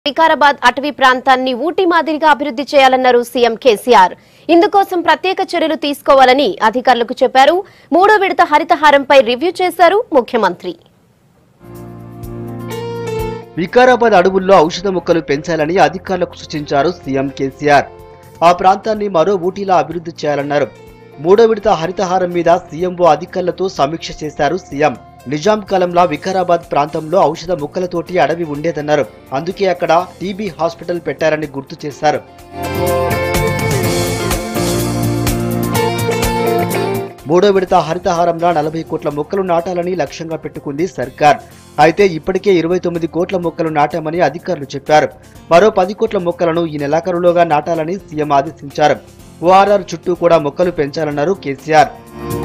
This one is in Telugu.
వికారాబాద్ అటవీ ప్రాంతాన్ని ఊటీ మాదిరిగా అభివృద్ధి చేయాలన్నారు సీఎం కేసీఆర్ ఇందుకోసం ప్రత్యేక చర్యలు తీసుకోవాలని అధికారులకు చెప్పారు మూడో విడత హరితహారంపై రివ్యూ చేశారు ముఖ్యమంత్రి వికారాబాద్ అడవుల్లో ఔషధ మొక్కలు పెంచాలని అధికారులకు సూచించారు సీఎం కేసీఆర్ ఆ ప్రాంతాన్ని మరో ఊటీలా అభివృద్ధి చేయాలన్నారు మూడో విడత హరితహారం మీద సీఎంఓ అధికారులతో సమీక్ష చేశారు సీఎం నిజాం కాలంలో వికారాబాద్ ప్రాంతంలో ఔషధ మొక్కలతోటి అడవి ఉండేదన్నారు అందుకే అక్కడ టీబీ హాస్పిటల్ పెట్టారని గుర్తు చేశారు మూడో విడత హరితహారంలో నలభై కోట్ల మొక్కలు నాటాలని లక్ష్యంగా పెట్టుకుంది సర్కార్ అయితే ఇప్పటికే ఇరవై తొమ్మిది కోట్ల మొక్కలు నాటామని అధికారులు చెప్పారు మరో పది కోట్ల మొక్కలను ఈ నెలాఖరులోగా నాటాలని సీఎం ఆదేశించారు ఓఆర్ఆర్ చుట్టూ కూడా మొక్కలు పెంచాలన్నారు కేసీఆర్